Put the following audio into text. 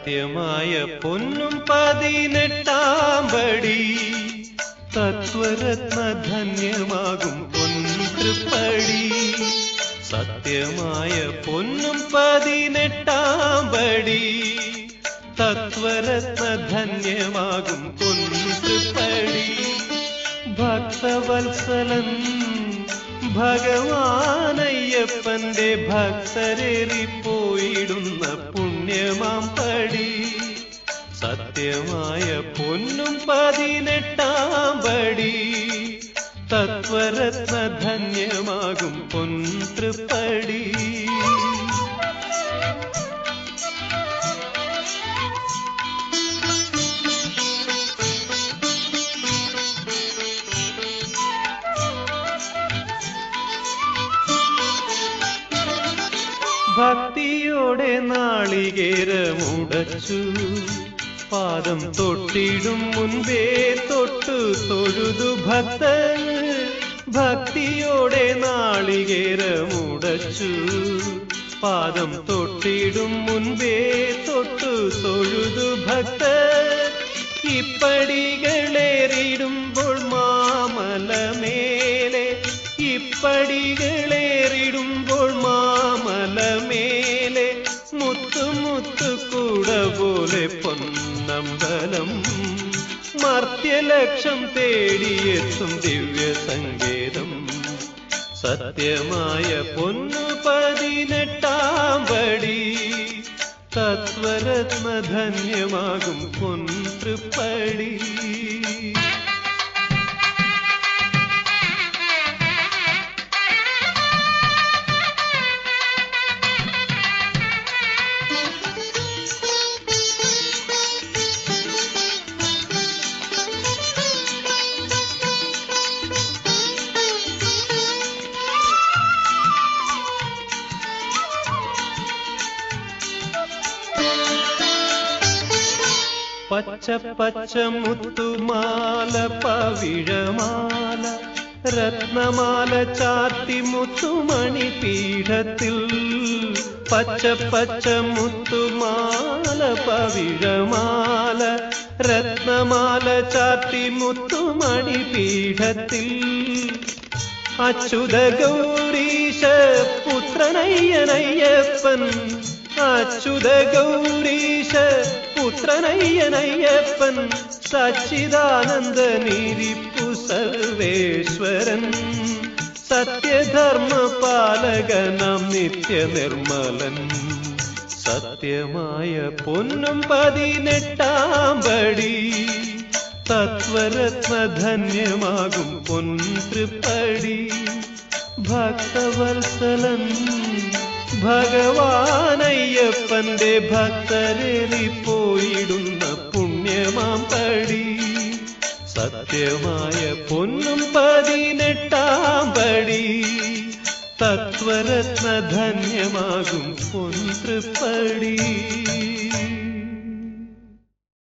സത്യമായ പൊന്നും പതിനെട്ടാം പടി തത്വരത്ന ധന്യമാകും പൊൻതൃപ്പടി സത്യമായ പൊന്നും പതിനെട്ടാം പടി തത്വരത്ന ധന്യമാകും പൊൻതൃപ്പടി ഭക്തവത്സലൻ ഭഗവാനയ്യപ്പന്റെ ഭക്തരേറിപ്പോയിടുന്ന പുണ്യമാം പടി സത്യമായ പൊന്നും പതിനെട്ടാം പടി തത്വരത്ന ധന്യമാകും പൊൻതൃപ്പടി ഭക്തിയോടെ നാളികേരമുടച്ചു പാദം തൊട്ടിടും മുൻപേ തൊട്ടു തൊഴുതു ഭക്തൻ ഭക്തിയോടെ നാളികേരമുടച്ചു പാദം തൊട്ടിടും മുൻപേ തൊട്ടു തൊഴുതു ഭക്തൻ ഇപ്പടികളേറിടുമ്പോൾ മാമലമേലെ ഇപ്പടികളേറിടുമ്പോൾ മാമലമേലെ മുത്തു മുത്തു കൂട പോലെ പൊന്നമ്പലം മർത്യലക്ഷം തേടിയെത്തും ദിവ്യ സങ്കേതം സത്യമായ പൊന്നു പതിനെട്ടാം പടി തത്വരത്ന ധന്യമാകും പൊൻതൃപ്പടി പച്ച പച്ച മുത്തുമാല പവിഴമാല രത്നമാല ചാത്തി മുത്തുമണി പീഠത്തിൽ പച്ച പച്ച മുത്തുമാല പവിഴമാല രത്നമാല ചാത്തി മുത്തുമണി പീഠത്തിൽ അച്യുത ഗൗരീശ പുത്രനയ്യനയ്യപ്പൻ അച്യുത ഗൗരീശ പുത്രനയ്യനയ്യപ്പൻ സച്ചിദാനന്ദ നീരിപ്പു സർവേശ്വരൻ സത്യധർമ്മ പാലകനം നിത്യ നിർമ്മലൻ സത്യമായ പൊന്നും പതിനെട്ടാം പടി തത്വരത്ന ധന്യമാകും പൊൻതൃപ്പടി ഭക്തവത്സലൻ ഭഗവാനയ്യപ്പന്റെ ഭക്തരേറിപ്പോയിടുന്ന പുണ്യമാം പടി സത്യമായ പൊന്നും പതിനെട്ടാം പടി തത്വരത്ന ധന്യമാകും പൊൻതൃപ്പടി